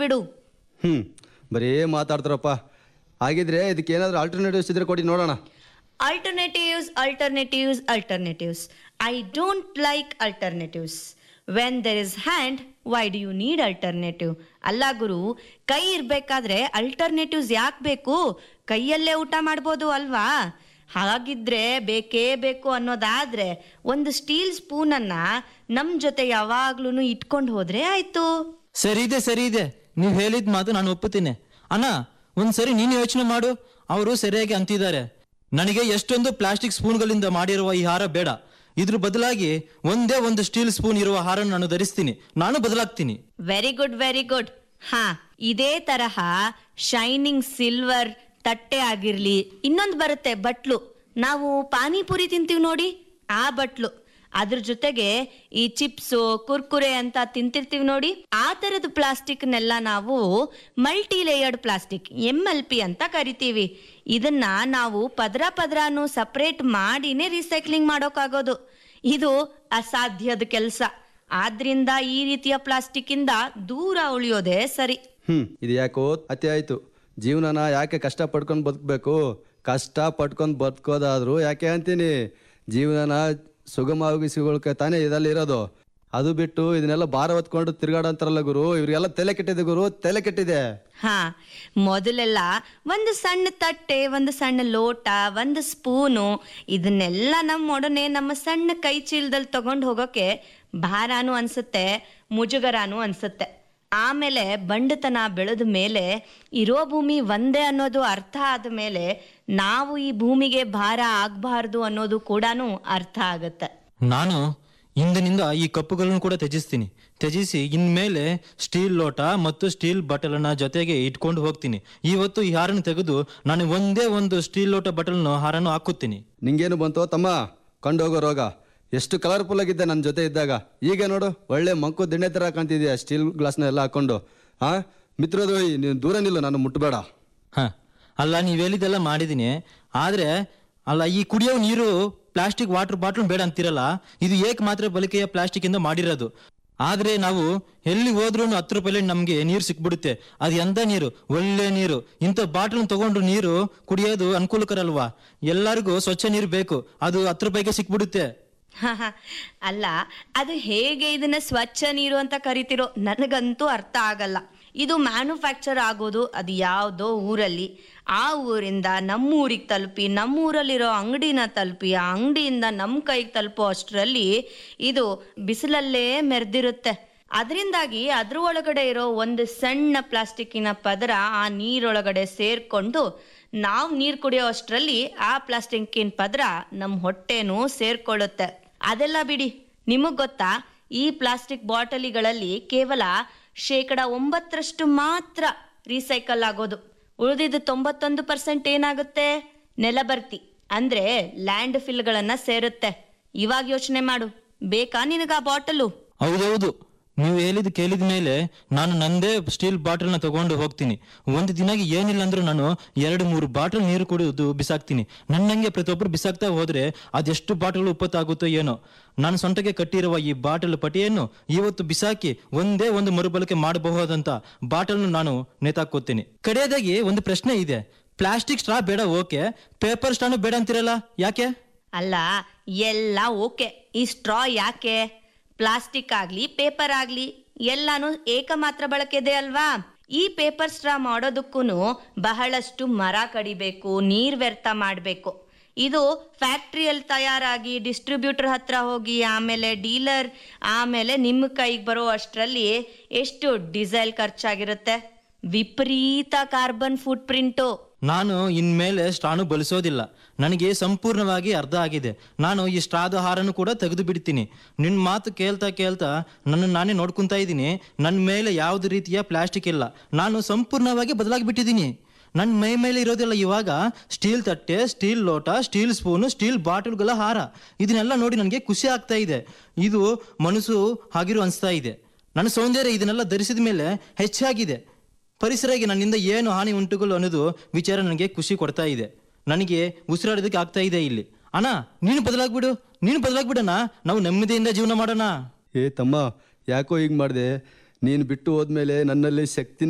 ಬಿಡು ಹ್ಞೂ ಬರೀ ಮಾತಾಡ್ತಾರಪ್ಪ ಹಾಗಿದ್ರೆ ಇದಕ್ಕೆ ಏನಾದರೂ ಆಲ್ಟರ್ನೇಟಿವ್ಸ್ ಇದ್ರೆ ಕೊಡಿ ನೋಡೋಣ alternatives alternatives alternatives i don't like alternatives when there is hand why do you need alternative ಅಲ್ಲ ಗುರು ಕೈ ಇರ್ಬೇಕಾದ್ರೆ ಅಲ್ಟರ್ನೇಟಿವ್ಸ್ ಯಾಕೆ ಬೇಕು ಕೈಯಲ್ಲೇ ಊಟ ಮಾಡ್ಬೋದು ಅಲ್ವಾ ಹಾಗಿದ್ರೆ ಬೇಕೇ ಬೇಕು ಅನ್ನೋದಾದ್ರೆ ಒಂದು ಸ್ಟೀಲ್ ಸ್ಪೂನನ್ನ ನಮ್ ಜೊತೆ ಯಾವಾಗ್ಲೂ ಇಟ್ಕೊಂಡು ಹೋದ್ರೆ ಆಯ್ತು ಸರಿ ಇದೆ ಸರಿ ಇದೆ ನೀವು ಹೇಳಿದ ಮಾತು ನಾನು ಒಪ್ಪುತ್ತೀನಿ ಅಣ್ಣ ಒಂದ್ಸರಿ ನೀನು ಯೋಚನೆ ಮಾಡು ಅವರು ಸರಿಯಾಗಿ ಅಂತಿದ್ದಾರೆ ನನಗೆ ಎಷ್ಟೊಂದು ಪ್ಲಾಸ್ಟಿಕ್ ಸ್ಪೂನ್ಗಳಿಂದ ಮಾಡಿರುವ ಈ ಹಾರ ಬೇಡ ಇದ್ರ ಬದಲಾಗಿ ಒಂದೇ ಒಂದು ಸ್ಟೀಲ್ ಸ್ಪೂನ್ ಇರುವ ಹಾರನ್ನು ನಾನು ಧರಿಸ್ತೀನಿ ನಾನು ಬದಲಾಗ್ತೀನಿ ವೆರಿ ಗುಡ್ ವೆರಿ ಗುಡ್ ಹಾ ಇದೇ ತರಹ ಶೈನಿಂಗ್ ಸಿಲ್ವರ್ ತಟ್ಟೆ ಆಗಿರ್ಲಿ ಇನ್ನೊಂದು ಬರುತ್ತೆ ಬಟ್ಲು ನಾವು ಪಾನಿಪುರಿ ತಿಂತೀವಿ ನೋಡಿ ಆ ಬಟ್ಲು ಅದ್ರ ಜೊತೆಗೆ ಈ ಚಿಪ್ಸು ಕುರ್ಕುರೆ ಅಂತ ತಿಂತಿರ್ತೀವಿ ನೋಡಿ ಆ ತರದ ಪ್ಲಾಸ್ಟಿಕ್ನೆಲ್ಲ ನಾವು multi layered plastic M L P ಅಂತ ಕರಿತೀವಿ ಇದನ್ನ ನಾವು ಪದ್ರ ಪದ್ರಾನು ಸಪ್ರೇಟ್ ಮಾಡಿನೇ ರೀಸೈಕ್ಲಿಂಗ್ ಮಾಡೋಕ್ಕಾಗೋದು ಇದು ಅಸಾಧ್ಯದ ಕೆಲಸ ಆದ್ರಿಂದ ಈ ರೀತಿಯ ಪ್ಲಾಸ್ಟಿಕ್ ಇಂದ ದೂರ ಉಳಿಯೋದೇ ಸರಿ ಹ್ಞೂ ಇದು ಯಾಕೋ ಅತಿ ಆಯಿತು ಜೀವನನ ಯಾಕೆ ಕಷ್ಟ ಪಡ್ಕೊಂಡು ಬದುಕಬೇಕು ಕಷ್ಟ ಪಡ್ಕೊಂಡು ಬದುಕೋದಾದ್ರು ಯಾಕೆ ಅಂತೀನಿ ಜೀವನನ ಸುಗಮವಾಗಿಸಿಗೊಳಕ್ಕೆ ತಾನೇ ಇದರಲ್ಲಿ ಇರೋದು ಅದು ಬಿಟ್ಟು ಇದನ್ನೆಲ್ಲ ಭಾರ ಹೊತ್ಕೊಂಡು ತಿರ್ಗಾಡಂತಾರಲ್ಲ ಗುರು ಇವ್ರಿಗೆಲ್ಲ ತಲೆ ಕೆಟ್ಟಿದೆ ಗುರು ತಲೆ ಕೆಟ್ಟಿದೆ ಹಾ ಮೊದಲೆಲ್ಲ ಒಂದು ಸಣ್ಣ ತಟ್ಟೆ ಒಂದು ಸಣ್ಣ ಲೋಟ ಒಂದು ಸ್ಪೂನು ಇದನ್ನೆಲ್ಲ ನಮ್ಮೊಡನೆ ನಮ್ಮ ಸಣ್ಣ ಕೈ ಚೀಲದಲ್ಲಿ ತಗೊಂಡು ಹೋಗೋಕೆ ಭಾರಾನು ಅನ್ಸುತ್ತೆ ಮುಜುಗರಾನು ಅನ್ಸುತ್ತೆ ಆಮೇಲೆ ಬಂಡತನ ಬೆಳೆದ ಮೇಲೆ ಇರೋ ಭೂಮಿ ಒಂದೇ ಅನ್ನೋದು ಅರ್ಥ ಆದ ಮೇಲೆ ನಾವು ಈ ಭೂಮಿಗೆ ಭಾರ ಆಗ್ಬಾರ್ದು ಅನ್ನೋದು ಕೂಡ ಅರ್ಥ ಆಗತ್ತೆ ನಾನು ಇಂದಿನಿಂದ ಈ ಕಪ್ಪುಗಳನ್ನು ಕೂಡ ತ್ಯಜಿಸ್ತೀನಿ ತ್ಯಜಿಸಿ ಇನ್ಮೇಲೆ ಸ್ಟೀಲ್ ಲೋಟ ಮತ್ತು ಸ್ಟೀಲ್ ಬಟಲನ್ನ ಜೊತೆಗೆ ಇಟ್ಕೊಂಡು ಹೋಗ್ತೀನಿ ಇವತ್ತು ಈ ಹಾರನ್ನು ತೆಗೆದು ನಾನು ಒಂದೇ ಒಂದು ಸ್ಟೀಲ್ ಲೋಟ ಬಟಲ್ನ ಹಾರನ್ನು ಹಾಕುತ್ತೀನಿ ನಿಂಗೇನು ಬಂತು ತಮ್ಮ ಕಂಡೋಗೋ ರೋಗ ಎಷ್ಟು ಕಲರ್ಫುಲ್ ಆಗಿದ್ದೆ ನನ್ನ ಜೊತೆ ಇದ್ದಾಗ ಈಗ ನೋಡು ಒಳ್ಳೆ ಮಂಕು ದಿಣ್ಣೆ ಥರ ಕಾಣ್ತಿದ್ಯಾ ಸ್ಟೀಲ್ ಗ್ಲಾಸ್ನ ಎಲ್ಲ ಹಾಕೊಂಡು ಹಾಂ ಮಿತ್ರದ್ರೋಹಿ ನೀನು ದೂರ ನಿಲ್ಲು ನಾನು ಮುಟ್ಟಬೇಡ ಹ ಅಲ್ಲ ನೀವು ಹೇಳಿದೆಲ್ಲ ಮಾಡಿದ್ದೀನಿ ಆದ್ರೆ ಅಲ್ಲ ಈ ಕುಡಿಯೋ ನೀರು ಪ್ಲಾಸ್ಟಿಕ್ ವಾಟರ್ ಬಾಟ್ಲ್ ಬೇಡ ಅಂತಿರಲ್ಲ ಇದು ಏಕ ಮಾತ್ರ ಬಳಕೆಯ ಪ್ಲಾಸ್ಟಿಕ್ ಇಂದ ಮಾಡಿರೋದು ಆದ್ರೆ ನಾವು ಎಲ್ಲಿ ಹೋದ್ರೂ ಹತ್ತು ರೂಪಾಯಿ ನಮ್ಗೆ ನೀರು ಸಿಕ್ಬಿಡುತ್ತೆ ಅದು ಎಂತ ನೀರು ಒಳ್ಳೆ ನೀರು ಇಂಥ ಬಾಟ್ಲ್ ತಗೊಂಡು ನೀರು ಕುಡಿಯೋದು ಅನುಕೂಲಕರ ಅಲ್ವಾ ಎಲ್ಲರಿಗೂ ಸ್ವಚ್ಛ ನೀರು ಬೇಕು ಅದು ಹತ್ತು ರೂಪಾಯಿಗೆ ಸಿಕ್ಬಿಡುತ್ತೆ ಅಲ್ಲ ಅದು ಹೇಗೆ ಇದನ್ನ ಸ್ವಚ್ಛ ನೀರು ಅಂತ ಕರಿತಿರೋ ನನಗಂತೂ ಅರ್ಥ ಆಗಲ್ಲ ಇದು ಮ್ಯಾನುಫ್ಯಾಕ್ಚರ್ ಆಗೋದು ಅದು ಯಾವುದೋ ಊರಲ್ಲಿ ಆ ಊರಿಂದ ನಮ್ಮೂರಿಗೆ ತಲುಪಿ ನಮ್ಮೂರಲ್ಲಿರೋ ಅಂಗಡಿನ ತಲುಪಿ ಆ ಅಂಗಡಿಯಿಂದ ನಮ್ಮ ಕೈಗೆ ತಲುಪೋ ಅಷ್ಟರಲ್ಲಿ ಇದು ಬಿಸಿಲಲ್ಲೇ ಮೆರೆದಿರುತ್ತೆ ಅದರಿಂದಾಗಿ ಅದ್ರ ಒಳಗಡೆ ಇರೋ ಒಂದು ಸಣ್ಣ ಪ್ಲಾಸ್ಟಿಕ್ಕಿನ ಪದರ ಆ ನೀರೊಳಗಡೆ ಸೇರ್ಕೊಂಡು ನಾವು ನೀರು ಕುಡಿಯೋ ಅಷ್ಟರಲ್ಲಿ ಆ ಪ್ಲಾಸ್ಟಿಕ್ಕಿನ ಪದರ ನಮ್ಮ ಹೊಟ್ಟೆನೂ ಸೇರ್ಕೊಳ್ಳುತ್ತೆ ಅದೆಲ್ಲ ಬಿಡಿ ನಿಮಗ್ ಗೊತ್ತಾ ಈ ಪ್ಲಾಸ್ಟಿಕ್ ಬಾಟಲಿಗಳಲ್ಲಿ ಕೇವಲ ಶೇಕಡ ಒಂಬತ್ತರಷ್ಟು ಮಾತ್ರ ರೀಸೈಕಲ್ ಆಗೋದು ಉಳಿದಿದ್ದು ತೊಂಬತ್ತೊಂದು ಪರ್ಸೆಂಟ್ ಏನಾಗುತ್ತೆ ನೆಲಬರ್ತಿ ಅಂದ್ರೆ ಲ್ಯಾಂಡ್ ಫಿಲ್ಗಳನ್ನ ಸೇರುತ್ತೆ ಇವಾಗ ಯೋಚನೆ ಮಾಡು ಬೇಕಾ ನಿನಗ ಆ ಬಾಟಲು ಹೌದೌದು ನೀವು ಹೇಳಿದ್ ಕೇಳಿದ ಮೇಲೆ ನಾನು ನಂದೇ ಸ್ಟೀಲ್ ಬಾಟಲ್ನ ತಗೊಂಡು ಹೋಗ್ತೀನಿ ಒಂದು ದಿನಕ್ಕೆ ಏನಿಲ್ಲ ಅಂದ್ರೂ ನಾನು ಎರಡು ಮೂರು ಬಾಟಲ್ ನೀರು ಕುಡಿಯೋದು ಬಿಸಾಕ್ತೀನಿ ನನ್ನಂಗೆ ಪ್ರತಿಯೊಬ್ಬರು ಬಿಸಾಕ್ತಾ ಹೋದ್ರೆ ಅದೆಷ್ಟು ಬಾಟಲ್ ಉಪ್ಪತ್ತಾಗುತ್ತೋ ಏನೋ ನಾನು ಸೊಂಟಕ್ಕೆ ಕಟ್ಟಿರುವ ಈ ಬಾಟಲ್ ಪಟಿಯನ್ನು ಇವತ್ತು ಬಿಸಾಕಿ ಒಂದೇ ಒಂದು ಮರುಬಳಕೆ ಮಾಡಬಹುದಂತ ಬಾಟಲ್ನು ನಾನು ನೇತಾಕೋತೀನಿ ಕಡೆಯದಾಗಿ ಒಂದು ಪ್ರಶ್ನೆ ಇದೆ ಪ್ಲಾಸ್ಟಿಕ್ ಸ್ಟ್ರಾ ಬೇಡ ಓಕೆ ಪೇಪರ್ ಸ್ಟ್ರಾನು ಬೇಡ ಅಂತಿರಲ್ಲ ಯಾಕೆ ಅಲ್ಲ ಎಲ್ಲ ಓಕೆ ಈ ಸ್ಟ್ರಾ ಯಾಕೆ ಪ್ಲಾಸ್ಟಿಕ್ ಆಗ್ಲಿ ಪೇಪರ್ ಆಗ್ಲಿ ಎಲ್ಲಾನು ಏಕಮಾತ್ರ ಬಳಕೆದೆ ಅಲ್ವಾ ಈ ಪೇಪರ್ ಸ್ಟ್ರಾ ಮಾಡೋದಕ್ಕೂ ಬಹಳಷ್ಟು ಮರ ಕಡಿಬೇಕು ನೀರ್ ವ್ಯರ್ಥ ಮಾಡಬೇಕು ಇದು ಫ್ಯಾಕ್ಟ್ರಿಯಲ್ಲಿ ತಯಾರಾಗಿ ಡಿಸ್ಟ್ರಿಬ್ಯೂಟರ್ ಹತ್ರ ಹೋಗಿ ಆಮೇಲೆ ಡೀಲರ್ ಆಮೇಲೆ ನಿಮ್ಮ ಕೈಗೆ ಬರೋ ಅಷ್ಟರಲ್ಲಿ ಎಷ್ಟು ಡೀಸೆಲ್ ಖರ್ಚಾಗಿರುತ್ತೆ ವಿಪರೀತ ಕಾರ್ಬನ್ ಫುಟ್ ಪ್ರಿಂಟು ನಾನು ಇನ್ಮೇಲೆ ಸ್ಟ್ರಾನು ಬಳಸೋದಿಲ್ಲ ನನಗೆ ಸಂಪೂರ್ಣವಾಗಿ ಅರ್ಧ ಆಗಿದೆ ನಾನು ಈ ಸ್ಟ್ರಾದ ಹಾರನ್ನು ಕೂಡ ತೆಗೆದು ಬಿಡ್ತೀನಿ ನಿನ್ನ ಮಾತು ಕೇಳ್ತಾ ಕೇಳ್ತಾ ನನ್ನ ನಾನೇ ನೋಡ್ಕೊಂತಾ ಇದ್ದೀನಿ ನನ್ನ ಮೇಲೆ ಯಾವುದೇ ರೀತಿಯ ಪ್ಲಾಸ್ಟಿಕ್ ಇಲ್ಲ ನಾನು ಸಂಪೂರ್ಣವಾಗಿ ಬದಲಾಗಿ ಬಿಟ್ಟಿದ್ದೀನಿ ನನ್ನ ಮೈ ಮೇಲೆ ಇರೋದಿಲ್ಲ ಇವಾಗ ಸ್ಟೀಲ್ ತಟ್ಟೆ ಸ್ಟೀಲ್ ಲೋಟ ಸ್ಟೀಲ್ ಸ್ಪೂನು ಸ್ಟೀಲ್ ಬಾಟಲ್ಗಳ ಹಾರ ಇದನ್ನೆಲ್ಲ ನೋಡಿ ನನಗೆ ಖುಷಿ ಆಗ್ತಾ ಇದೆ ಇದು ಮನಸ್ಸು ಹಾಗಿರು ಅನಿಸ್ತಾ ಇದೆ ನನ್ನ ಸೌಂದರ್ಯ ಇದನ್ನೆಲ್ಲ ಧರಿಸಿದ ಮೇಲೆ ಹೆಚ್ಚಾಗಿದೆ ಪರಿಸರಕ್ಕೆ ನನ್ನಿಂದ ಏನು ಹಾನಿ ಉಂಟುಗಳು ಅನ್ನೋದು ವಿಚಾರ ನನಗೆ ಖುಷಿ ಕೊಡ್ತಾ ಇದೆ ನನಗೆ ಉಸಿರಾಡೋದಕ್ಕೆ ಆಗ್ತಾ ಇದೆ ಇಲ್ಲಿ ಅಣ್ಣ ನೀನು ಬದಲಾಗ್ಬಿಡು ನೀನು ಬದಲಾಗ್ಬಿಡಣ್ಣ ನಾವು ನೆಮ್ಮದಿಯಿಂದ ಜೀವನ ಮಾಡೋಣ ಏ ತಮ್ಮ ಯಾಕೋ ಹೀಗೆ ಮಾಡಿದೆ ನೀನು ಬಿಟ್ಟು ಹೋದ್ಮೇಲೆ ನನ್ನಲ್ಲಿ ಶಕ್ತಿನ